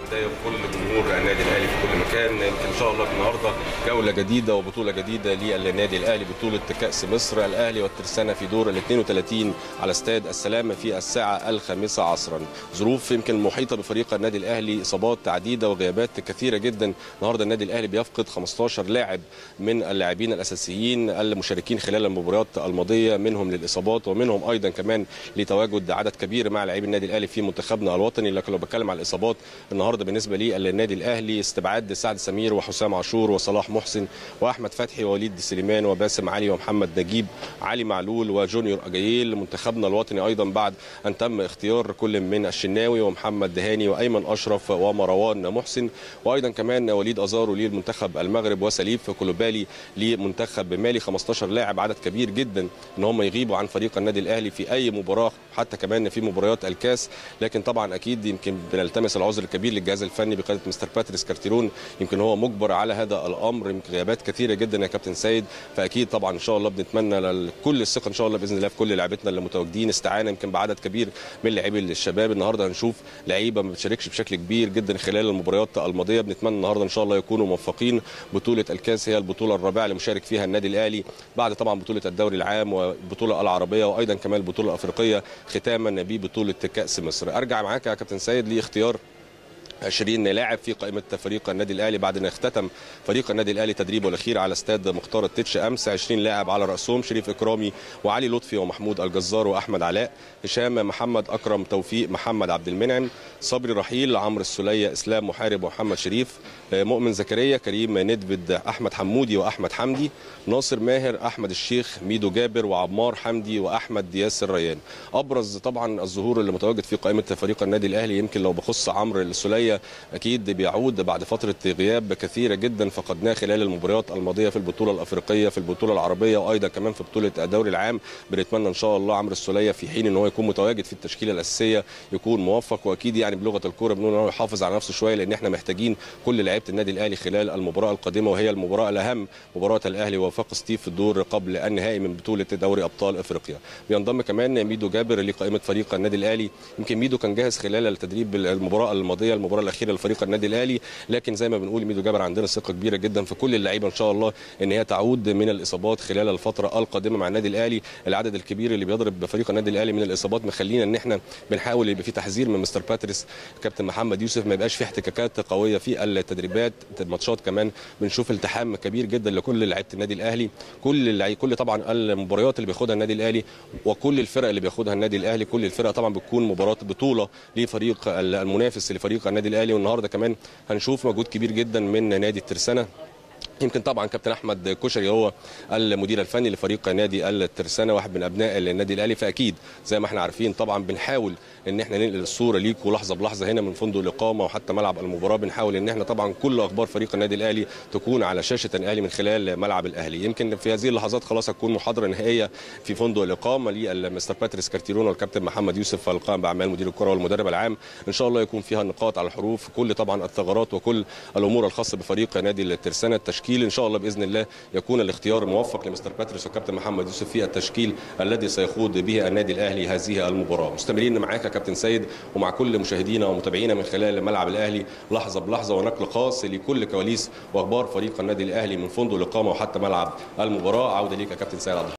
بدايه بكل جمهور النادي الاهلي في كل مكان يمكن ان شاء الله النهارده جوله جديده وبطوله جديده للنادي الاهلي بطوله كاس مصر الاهلي والترسانه في دور ال 32 على استاد السلامه في الساعه الخامسه عصرا ظروف يمكن محيطه بفريق النادي الاهلي اصابات عديده وغيابات كثيره جدا النهارده النادي الاهلي بيفقد 15 لاعب من اللاعبين الاساسيين المشاركين خلال المباريات الماضيه منهم للاصابات ومنهم ايضا كمان لتواجد عدد كبير مع لاعبي النادي الاهلي في منتخبنا الوطني لكن لو بتكلم على الاصابات النهارده بالنسبه لي للنادي الاهلي استبعاد سعد سمير وحسام عاشور وصلاح محسن واحمد فتحي ووليد سليمان وباسم علي ومحمد نجيب علي معلول وجونيور اجايل منتخبنا الوطني ايضا بعد ان تم اختيار كل من الشناوي ومحمد دهاني وايمن اشرف ومروان محسن وايضا كمان وليد ازارو للمنتخب المغرب وسليف كولوبالي لمنتخب مالي 15 لاعب عدد كبير جدا ان هم يغيبوا عن فريق النادي الاهلي في اي مباراه حتى كمان في مباريات الكاس لكن طبعا اكيد يمكن بنلتمس العذر الكبير للجهاز الفني بقياده مستر باتريس كارتيرون يمكن هو مجبر على هذا الامر يمكن غيابات كثيره جدا يا كابتن سيد فاكيد طبعا ان شاء الله بنتمنى كل الثقه ان شاء الله باذن الله في كل لعيبتنا اللي متواجدين استعانه يمكن بعدد كبير من لاعبي الشباب النهارده هنشوف لعيبه ما بتشاركش بشكل كبير جدا خلال المباريات الماضيه بنتمنى النهارده ان شاء الله يكونوا موفقين بطوله الكاس هي البطوله الرابعه اللي مشارك فيها النادي الاهلي بعد طبعا بطوله الدوري العام والبطوله العربيه وايضا كمان البطوله الافريقيه ختاما ببطوله كاس مصر ارجع معاك يا كابتن سيد لاختيار 20 لاعب في قائمه فريق النادي الاهلي بعد ان اختتم فريق النادي الاهلي تدريبه الاخير على استاد مختار التتش امس 20 لاعب على راسهم شريف اكرامي وعلي لطفي ومحمود الجزار واحمد علاء هشام محمد اكرم توفيق محمد عبد المنعم صبري رحيل عمرو السليه اسلام محارب ومحمد شريف مؤمن زكريا كريم ندفد احمد حمودي واحمد حمدي ناصر ماهر احمد الشيخ ميدو جابر وعمار حمدي واحمد ياسر ريان ابرز طبعا الظهور اللي متواجد في قائمه فريق النادي الاهلي يمكن لو بخص عمرو السليه اكيد بيعود بعد فتره غياب كثيره جدا فقدناه خلال المباريات الماضيه في البطوله الافريقيه في البطوله العربيه وايضا كمان في بطوله الدوري العام بنتمنى ان شاء الله عمرو السوليه في حين ان هو يكون متواجد في التشكيله الاساسيه يكون موفق واكيد يعني بلغه الكوره بنقول ان هو يحافظ على نفسه شويه لان احنا محتاجين كل لعيبه النادي الاهلي خلال المباراه القادمه وهي المباراه الاهم مباراه الاهلي ووفاق ستيف في الدور قبل النهائي من بطوله دوري ابطال افريقيا بينضم كمان ميدو جابر لقائمه فريق النادي الاهلي يمكن ميدو كان جاهز خلال التدريب المباراه الماضيه المباراه الاخيره لفريق النادي الاهلي لكن زي ما بنقول ميدو جابر عندنا ثقه كبيره جدا في كل اللعيبه ان شاء الله ان هي تعود من الاصابات خلال الفتره القادمه مع النادي الاهلي العدد الكبير اللي بيضرب فريق النادي الاهلي من الاصابات مخلينا ان احنا بنحاول يبقى في تحذير من مستر باتريس كابتن محمد يوسف ما يبقاش في احتكاكات قويه في التدريبات الماتشات كمان بنشوف التحام كبير جدا لكل لعيبه النادي الاهلي كل اللعي... كل طبعا المباريات اللي بياخدها النادي الاهلي وكل الفرق اللي بياخدها النادي الاهلي كل الفرق طبعا بتكون مباراه بطوله لفريق المنافس لفريق النادي الاهلي والنهارده كمان هنشوف مجهود كبير جدا من نادي الترسانه يمكن طبعا كابتن احمد كشري هو المدير الفني لفريق نادي الترسانه واحد من ابناء النادي الاهلي فاكيد زي ما احنا عارفين طبعا بنحاول ان احنا ننقل الصوره ليكم لحظه بلحظه هنا من فندق الاقامه وحتى ملعب المباراه بنحاول ان احنا طبعا كل اخبار فريق النادي الاهلي تكون على شاشه الاهلي من خلال ملعب الاهلي يمكن في هذه اللحظات خلاص هتكون محاضره نهائيه في فندق الاقامه للمستر باتريس كارتيرون والكابتن محمد يوسف القائم باعمال مدير الكره والمدرب العام ان شاء الله يكون فيها النقاط على الحروف كل طبعا الثغرات وكل الامور الخاصه بفريق نادي الترسانه التشكيل ان شاء الله باذن الله يكون الاختيار موفق لمستر باتريس والكابتن محمد يوسف في التشكيل الذي سيخوض به النادي الاهلي هذه المباراه مستمرين معاك يا كابتن سيد ومع كل مشاهدينا ومتابعينا من خلال ملعب الاهلي لحظه بلحظه ونقل خاص لكل كواليس واخبار فريق النادي الاهلي من فندق الاقامه وحتى ملعب المباراه عوده ليك يا كابتن سيد عبد